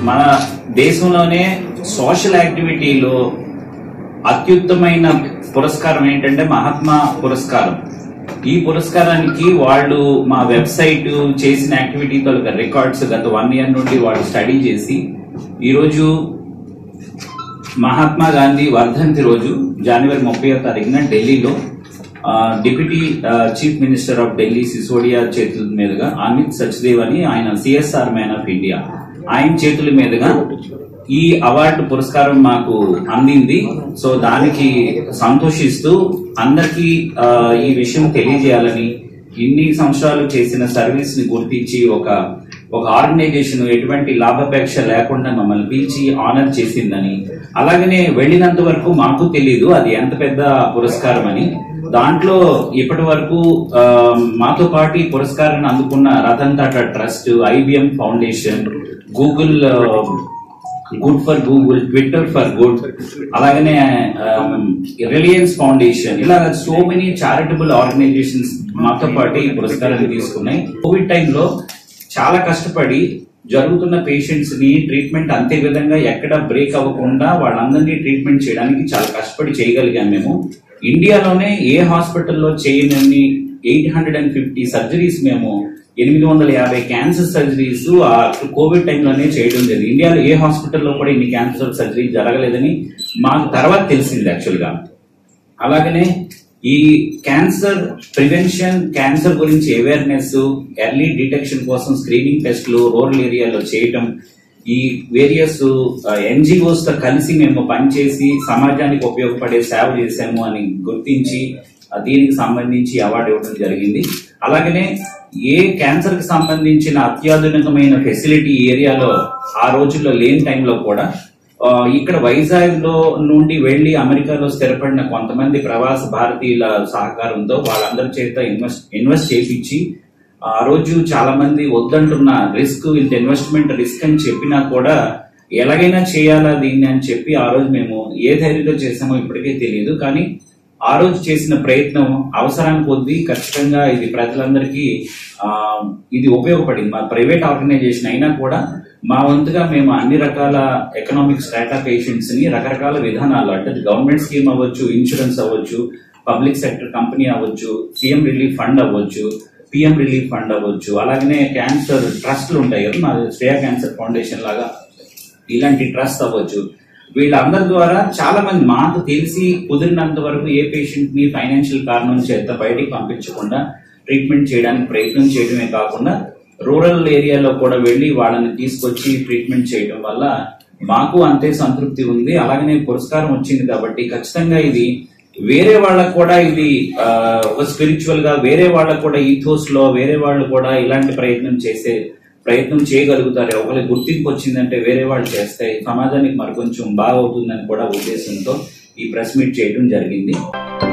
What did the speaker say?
మన దేశంలోనే సోషల్ యాక్టివిటీలో అత్యుత్తమైన పురస్కారం ఏంటంటే మహాత్మా పురస్కారం ఈ పురస్కారానికి వాళ్ళు మా వెబ్సైట్ చేసిన యాక్టివిటీ తాలూకా రికార్డ్స్ గత వన్ ఇయర్ నుండి వాళ్ళు స్టడీ చేసి ఈరోజు మహాత్మా గాంధీ వర్ధంతి రోజు జనవరి ముప్పై తారీఖున ఢిల్లీలో ఆ, డిప్యూటీ ఆ, chief minister of Delhi Sisodia చేతుల మీదుగా అమిత్ సచ్దేవ్ అని ఆయన సిఎస్ఆర్ మ్యాన్ ఆఫ్ ఇండియా ఆయన చేతుల మీదుగా ఈ అవార్డు పురస్కారం మాకు అందింది సో దానికి సంతోషిస్తూ అందరికీ ఆ, ఈ విషయం తెలియజేయాలని ఇన్ని సంవత్సరాలు చేసిన సర్వీస్ ని గుర్తించి ఒక ఒక ఆర్గనైజేషన్ ఎటువంటి లాభాపేక్ష లేకుండా మమ్మల్ని పిలిచి ఆనర్ చేసిందని అలాగనే వెళ్ళినంత వరకు మాకు తెలియదు అది ఎంత పెద్ద పురస్కారం అని దాంట్లో ఇప్పటి వరకు ఆ, మాతో పాటు ఈ పురస్కారాన్ని అందుకున్న Ratan Tata trust IBM foundation Google good for Google Twitter for good అలాగనే రిలయన్స్ ఫౌండేషన్ ఇలా సో మెనీ చారిటబుల్ ఆర్గనైజేషన్స్ మాతో పాటు ఈ పురస్కారాన్ని తీసుకున్నాయి కోవిడ్ టైంలో చాలా కష్టపడి జరుగుతున్న పేషెంట్స్ ని ట్రీట్మెంట్ అంతే విధంగా ఎక్కడ బ్రేక్ అవ్వకుండా వాళ్ళందరినీ ట్రీట్మెంట్ చేయడానికి చాలా కష్టపడి చేయగలిగాం మేము ఇండియాలోనే ఏ హాస్పిటల్లో చేయనన్ని eight hundred and fifty surgeries మేము ఎనిమిది వందల యాభై క్యాన్సర్ సర్జరీస్ ఆ కోవిడ్ టైంలోనే చేయడం జరిగింది ఇండియాలో ఏ హాస్పిటల్లో కూడా ఇన్ని క్యాన్సర్ సర్జరీ జరగలేదని మాకు తర్వాత తెలిసింది యాక్చువల్గా అలాగనే ఈ క్యాన్సర్ ప్రివెన్షన్ క్యాన్సర్ గురించి అవేర్నెస్ ఎర్లీ డిటెక్షన్ కోసం స్క్రీనింగ్ టెస్ట్లు రూరల్ ఏరియాలో చేయటం ఈ వేరియస్ ఎన్జిఓస్ తో కలిసి మేము పనిచేసి సమాజానికి ఉపయోగపడే సేవ చేశాము అని గుర్తించి ఆ, దీనికి సంబంధించి అవార్డు ఇవ్వడం జరిగింది అలాగనే ఏ క్యాన్సర్ కి సంబంధించిన అత్యాధునికమైన ఫెసిలిటీ ఏరియాలో ఆ రోజుల్లో లేని టైంలో కూడా ఆ, ఇక్కడ వైజాగ్ లో నుండి వెళ్లి అమెరికాలో స్థిరపడిన కొంతమంది ప్రవాస భారతీయుల సహకారంతో వాళ్ళందరి చేత ఇన్వెస్ట్ ఇన్వెస్ట్ చేపించి ఆ రోజు చాలా మంది వద్దంటున్న రిస్క్ ఇంత ఇన్వెస్ట్మెంట్ రిస్క్ అని చెప్పినా కూడా ఎలాగైనా చేయాలా దీన్ని అని చెప్పి ఆ రోజు మేము ఏ ధైర్యంతో చేసామో ఇప్పటికే తెలియదు కానీ ఆ రోజు చేసిన ప్రయత్నం అవసరానికి కొద్దీ ఖచ్చితంగా ఇది ప్రజలందరికీ ఆ, ఇది ఉపయోగపడింది మా ప్రైవేట్ ఆర్గనైజేషన్ అయినా కూడా మా వంతుగా మేము అన్ని రకాల ఎకనామిక్ స్టాటా పేషెంట్స్ ని రకరకాల విధానాలు అంటే గవర్నమెంట్ స్కీమ్ అవ్వచ్చు ఇన్సూరెన్స్ అవ్వచ్చు పబ్లిక్ సెక్టర్ కంపెనీ అవ్వచ్చు సీఎం రిలీఫ్ ఫండ్ అవ్వచ్చు పిఎం రిలీఫ్ ఫండ్ అవ్వచ్చు అలాగనే క్యాన్సర్ ట్రస్ట్లు ఉంటాయి కదా మా శ్రేయా క్యాన్సర్ ఫౌండేషన్ లాగా ఇలాంటి ట్రస్ట్ అవ్వచ్చు వీళ్ళందరి ద్వారా చాలా మంది మాకు తెలిసి కుదిరినంత వరకు ఏ పేషెంట్ ని ఫైనాన్షియల్ కారణం చేత బయటికి పంపించకుండా ట్రీట్మెంట్ చేయడానికి ప్రయత్నం చేయడమే కాకుండా రూరల్ ఏరియాలో కూడా వెళ్ళి వాళ్ళని తీసుకొచ్చి ట్రీట్మెంట్ చేయడం వల్ల మాకు అంతే సంతృప్తి ఉంది అలాగనే పురస్కారం వచ్చింది కాబట్టి ఖచ్చితంగా ఇది వేరే వాళ్ళకు కూడా ఇది ఆ, ఒక స్పిరిచువల్ గా వేరే వాళ్ళకు కూడా ఈథోస్ లో వేరే వాళ్ళు కూడా ఇలాంటి ప్రయత్నం చేసే ప్రయత్నం చేయగలుగుతారు ఒకరికి గుర్తింపు వచ్చిందంటే వేరే వాళ్ళు చేస్తే సమాజానికి మరి కొంచెం బాగా అవుతుందని కూడా ఉద్దేశంతో ఈ ప్రెస్ మీట్ చేయడం జరిగింది